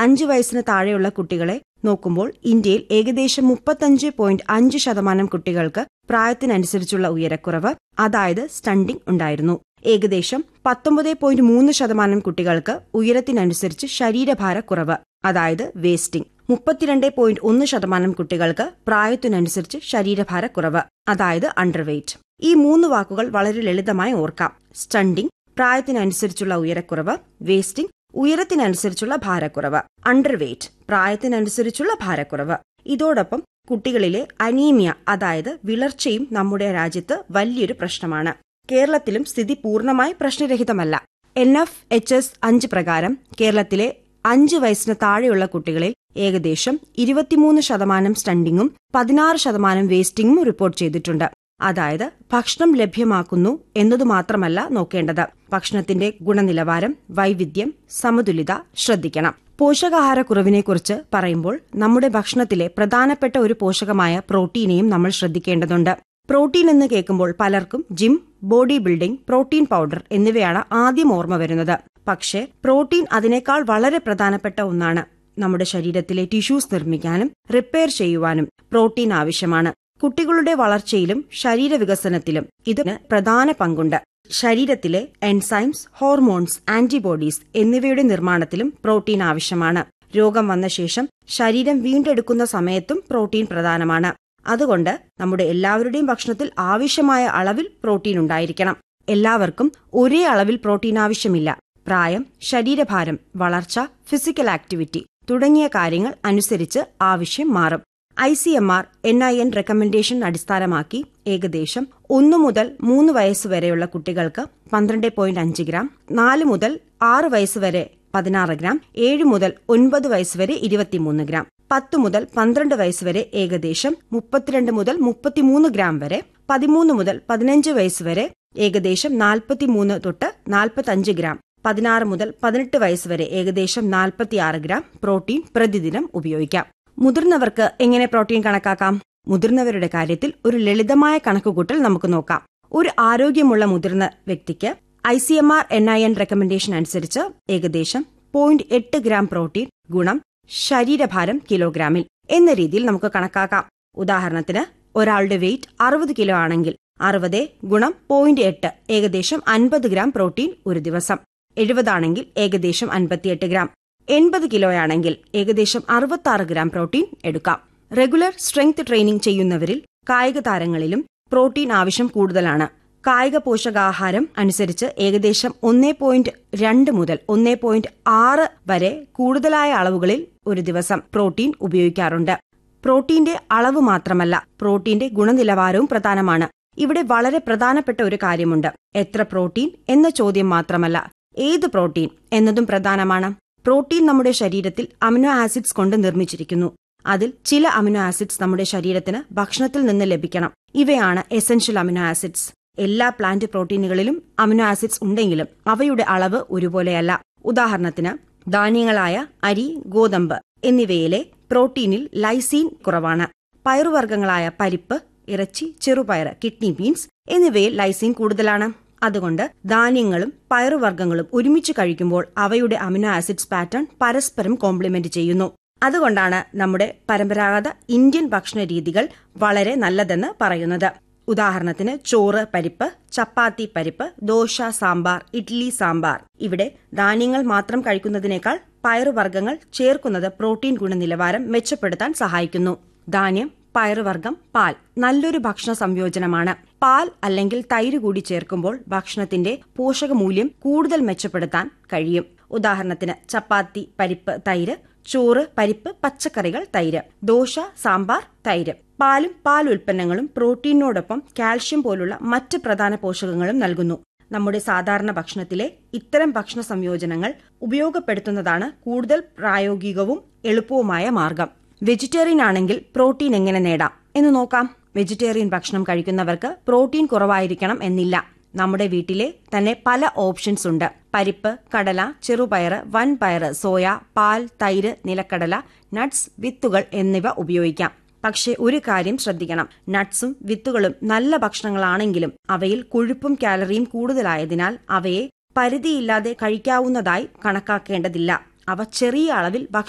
അഞ്ച് വയസ്സിന് താഴെയുള്ള കുട്ടികളെ നോക്കുമ്പോൾ ഇന്ത്യയിൽ ഏകദേശം മുപ്പത്തഞ്ച് പോയിന്റ് അഞ്ച് ശതമാനം കുട്ടികൾക്ക് പ്രായത്തിനനുസരിച്ചുള്ള ഉയരക്കുറവ് അതായത് സ്റ്റണ്ടിംഗ് ഉണ്ടായിരുന്നു ഏകദേശം പത്തൊമ്പത് പോയിന്റ് മൂന്ന് ശതമാനം കുട്ടികൾക്ക് ഉയരത്തിനനുസരിച്ച് ശരീരഭാരക്കുറവ് അതായത് വേസ്റ്റിംഗ് മുപ്പത്തിരണ്ട് പോയിന്റ് ഒന്ന് ശതമാനം കുട്ടികൾക്ക് പ്രായത്തിനനുസരിച്ച് ശരീരഭാരക്കുറവ് അതായത് അണ്ടർവെയ്റ്റ് ഈ മൂന്ന് വാക്കുകൾ വളരെ ലളിതമായി ഓർക്കാം സ്റ്റണ്ടിംഗ് പ്രായത്തിനനുസരിച്ചുള്ള ഉയരക്കുറവ് വേസ്റ്റിംഗ് ഉയരത്തിനനുസരിച്ചുള്ള ഭാരക്കുറവ് അണ്ടർവെയ്റ്റ് പ്രായത്തിനനുസരിച്ചുള്ള ഭാരക്കുറവ് ഇതോടൊപ്പം കുട്ടികളിലെ അനീമിയ അതായത് വിളർച്ചയും നമ്മുടെ രാജ്യത്ത് വലിയൊരു പ്രശ്നമാണ് കേരളത്തിലും സ്ഥിതി പൂർണ്ണമായി പ്രശ്നരഹിതമല്ല എൻ എഫ് എച്ച് എസ് അഞ്ച് പ്രകാരം കേരളത്തിലെ അഞ്ച് വയസ്സിന് താഴെയുള്ള കുട്ടികളിൽ ഏകദേശം ഇരുപത്തിമൂന്ന് ശതമാനം സ്റ്റണ്ടിങ്ങും പതിനാറ് ശതമാനം വേസ്റ്റിംഗും റിപ്പോർട്ട് ചെയ്തിട്ടുണ്ട് അതായത് ഭക്ഷണം ലഭ്യമാക്കുന്നു എന്നതു മാത്രമല്ല നോക്കേണ്ടത് ഭക്ഷണത്തിന്റെ ഗുണനിലവാരം വൈവിധ്യം സമതുലിത ശ്രദ്ധിക്കണം പോഷകാഹാരക്കുറവിനെക്കുറിച്ച് പറയുമ്പോൾ നമ്മുടെ ഭക്ഷണത്തിലെ പ്രധാനപ്പെട്ട ഒരു പോഷകമായ പ്രോട്ടീനെയും നമ്മൾ ശ്രദ്ധിക്കേണ്ടതുണ്ട് പ്രോട്ടീൻ എന്ന് കേൾക്കുമ്പോൾ പലർക്കും gym body building protein powder എന്നിവയാണ് ആദ്യം ഓർമ്മ വരുന്നത് പക്ഷേ പ്രോട്ടീൻ അതിനേക്കാൾ വളരെ പ്രധാനപ്പെട്ട ഒന്നാണ് നമ്മുടെ ശരീരത്തിലെ ടിഷ്യൂസ് നിർമ്മിക്കാനും റിപ്പയർ ചെയ്യുവാനും പ്രോട്ടീൻ ആവശ്യമാണ് കുട്ടികളുടെ വളർച്ചയിലും ശരീരവികസനത്തിലും ഇതിന് പ്രധാന പങ്കുണ്ട് ശരീരത്തിലെ എൻസൈംസ് ഹോർമോൺസ് ആന്റിബോഡീസ് എന്നിവയുടെ നിർമ്മാണത്തിലും പ്രോട്ടീൻ ആവശ്യമാണ് രോഗം വന്ന ശേഷം ശരീരം വീണ്ടെടുക്കുന്ന സമയത്തും പ്രോട്ടീൻ പ്രധാനമാണ് അതുകൊണ്ട് നമ്മുടെ എല്ലാവരുടെയും ഭക്ഷണത്തിൽ ആവശ്യമായ അളവിൽ പ്രോട്ടീൻ ഉണ്ടായിരിക്കണം എല്ലാവർക്കും ഒരേ അളവിൽ പ്രോട്ടീൻ ആവശ്യമില്ല പ്രായം ശരീരഭാരം വളർച്ച ഫിസിക്കൽ ആക്ടിവിറ്റി തുടങ്ങിയ കാര്യങ്ങൾ അനുസരിച്ച് ആവശ്യം മാറും I C M R N I N recommendation അടിസ്ഥാനമാക്കി ഏകദേശം ഒന്നു മുതൽ മൂന്ന് വയസ്സ് വരെയുള്ള കുട്ടികൾക്ക് പന്ത്രണ്ട് പോയിന്റ് അഞ്ച് ഗ്രാം നാല് മുതൽ ആറ് വയസ്സ് വരെ പതിനാറ് ഗ്രാം ഏഴ് മുതൽ ഒൻപത് വയസ്സ് വരെ ഇരുപത്തിമൂന്ന് ഗ്രാം പത്ത് മുതൽ പന്ത്രണ്ട് വയസ്സ് വരെ ഏകദേശം മുപ്പത്തിരണ്ട് മുതൽ മുപ്പത്തിമൂന്ന് ഗ്രാം വരെ പതിമൂന്ന് മുതൽ പതിനഞ്ച് വയസ്സ് വരെ ഏകദേശം നാൽപ്പത്തിമൂന്ന് തൊട്ട് നാൽപ്പത്തഞ്ച് ഗ്രാം പതിനാറ് മുതൽ പതിനെട്ട് വയസ്സ് വരെ ഏകദേശം നാൽപ്പത്തിയാറ് ഗ്രാം പ്രോട്ടീൻ പ്രതിദിനം ഉപയോഗിക്കാം മുതിർന്നവർക്ക് എങ്ങനെ പ്രോട്ടീൻ കണക്കാക്കാം മുതിർന്നവരുടെ കാര്യത്തിൽ ഒരു ലളിതമായ കണക്കുകൂട്ടൽ നമുക്ക് നോക്കാം ഒരു ആരോഗ്യമുള്ള മുതിർന്ന വ്യക്തിക്ക് I C M R N I N recommendation അനുസരിച്ച് ഏകദേശം പോയിന്റ് എട്ട് ഗ്രാം പ്രോട്ടീൻ ഗുണം ശരീരഭാരം കിലോഗ്രാമിൽ എന്ന രീതിയിൽ നമുക്ക് കണക്കാക്കാം ഉദാഹരണത്തിന് ഒരാളുടെ വെയിറ്റ് അറുപത് കിലോ ആണെങ്കിൽ അറുപത് ഗുണം പോയിന്റ് എട്ട് ഏകദേശം അൻപത് ഗ്രാം പ്രോട്ടീൻ ഒരു ദിവസം എഴുപതാണെങ്കിൽ ഏകദേശം അൻപത്തിയെട്ട് ഗ്രാം എൺപത് കിലോയാണെങ്കിൽ ഏകദേശം അറുപത്തി ഗ്രാം പ്രോട്ടീൻ എടുക്കാം റെഗുലർ സ്ട്രെങ്ത് ട്രെയിനിംഗ് ചെയ്യുന്നവരിൽ കായിക താരങ്ങളിലും പ്രോട്ടീൻ ആവശ്യം കൂടുതലാണ് കായിക പോഷകാഹാരം അനുസരിച്ച് ഏകദേശം ഒന്നേ പോയിന്റ് രണ്ട് മുതൽ ഒന്നേ പോയിന്റ് ആറ് വരെ കൂടുതലായ അളവുകളിൽ ഒരു ദിവസം പ്രോട്ടീൻ ഉപയോഗിക്കാറുണ്ട് പ്രോട്ടീന്റെ അളവ് മാത്രമല്ല പ്രോട്ടീന്റെ ഗുണനിലവാരവും പ്രധാനമാണ് ഇവിടെ വളരെ പ്രധാനപ്പെട്ട ഒരു കാര്യമുണ്ട് എത്ര പ്രോട്ടീൻ എന്ന ചോദ്യം മാത്രമല്ല ഏത് പ്രോട്ടീൻ എന്നതും പ്രധാനമാണ് പ്രോട്ടീൻ നമ്മുടെ ശരീരത്തിൽ അമിനോ ആസിഡ്സ് കൊണ്ട് നിർമ്മിച്ചിരിക്കുന്നു അതിൽ ചില അമിനോ ആസിഡ്സ് നമ്മുടെ ശരീരത്തിന് ഭക്ഷണത്തിൽ നിന്ന് ലഭിക്കണം ഇവയാണ് എസൻഷ്യൽ അമിനോ ആസിഡ്സ് എല്ലാ പ്ലാന്റ് പ്രോട്ടീനുകളിലും അമിനോ ആസിഡ്സ് ഉണ്ടെങ്കിലും അവയുടെ അളവ് ഒരുപോലെയല്ല ഉദാഹരണത്തിന് ധാന്യങ്ങളായ അരി ഗോതമ്പ് എന്നിവയിലെ പ്രോട്ടീനിൽ ലൈസീൻ കുറവാണ് പയറുവർഗ്ഗങ്ങളായ പരിപ്പ് ഇറച്ചി ചെറുപയർ കിഡ്നി ബീൻസ് എന്നിവയിൽ ലൈസീൻ കൂടുതലാണ് അതുകൊണ്ട് ധാന്യങ്ങളും പയറുവർഗ്ഗങ്ങളും ഒരുമിച്ച് കഴിക്കുമ്പോൾ അവയുടെ അമിനോ ആസിഡ്സ് പാറ്റേൺ പരസ്പരം കോംപ്ലിമെന്റ് ചെയ്യുന്നു അതുകൊണ്ടാണ് നമ്മുടെ പരമ്പരാഗത ഇന്ത്യൻ ഭക്ഷണ രീതികൾ വളരെ നല്ലതെന്ന് പറയുന്നത് ഉദാഹരണത്തിന് ചോറ് പരിപ്പ് ചപ്പാത്തി പരിപ്പ് ദോശ സാമ്പാർ ഇഡ്ലി സാമ്പാർ ഇവിടെ ധാന്യങ്ങൾ മാത്രം കഴിക്കുന്നതിനേക്കാൾ പയറുവർഗ്ഗങ്ങൾ ചേർക്കുന്നത് പ്രോട്ടീൻ ഗുണനിലവാരം മെച്ചപ്പെടുത്താൻ സഹായിക്കുന്നു ധാന്യം പയറുവർഗ്ഗം പാൽ നല്ലൊരു ഭക്ഷണ സംയോജനമാണ് പാൽ അല്ലെങ്കിൽ തൈര് കൂടി ചേർക്കുമ്പോൾ ഭക്ഷണത്തിന്റെ പോഷകമൂല്യം കൂടുതൽ മെച്ചപ്പെടുത്താൻ കഴിയും ഉദാഹരണത്തിന് ചപ്പാത്തി പരിപ്പ് തൈര് ചോറ് പരിപ്പ് പച്ചക്കറികൾ തൈര് ദോശ സാമ്പാർ തൈര് പാലും പാൽ ഉൽപ്പന്നങ്ങളും പ്രോട്ടീനോടൊപ്പം കാൽഷ്യം പോലുള്ള മറ്റ് പ്രധാന പോഷകങ്ങളും നൽകുന്നു നമ്മുടെ സാധാരണ ഭക്ഷണത്തിലെ ഇത്തരം ഭക്ഷണ സംയോജനങ്ങൾ ഉപയോഗപ്പെടുത്തുന്നതാണ് കൂടുതൽ പ്രായോഗികവും എളുപ്പവുമായ മാർഗം വെജിറ്റേറിയൻ ആണെങ്കിൽ പ്രോട്ടീൻ എങ്ങനെ നേടാം എന്ന് നോക്കാം വെജിറ്റേറിയൻ ഭക്ഷണം കഴിക്കുന്നവർക്ക് പ്രോട്ടീൻ കുറവായിരിക്കണം എന്നില്ല നമ്മുടെ വീട്ടിലെ തന്നെ പല ഓപ്ഷൻസ് ഉണ്ട് പരിപ്പ് കടല ചെറുപയറ് വൻപയറ് സോയ പാൽ തൈര് നിലക്കടല നട്ട്സ് വിത്തുകൾ എന്നിവ ഉപയോഗിക്കാം പക്ഷേ ഒരു കാര്യം ശ്രദ്ധിക്കണം നട്ട്സും വിത്തുകളും നല്ല ഭക്ഷണങ്ങളാണെങ്കിലും അവയിൽ കൊഴുപ്പും കാലറിയും കൂടുതലായതിനാൽ അവയെ പരിധിയില്ലാതെ കഴിക്കാവുന്നതായി കണക്കാക്കേണ്ടതില്ല അവ ചെറിയ അളവിൽ ഭക്ഷണം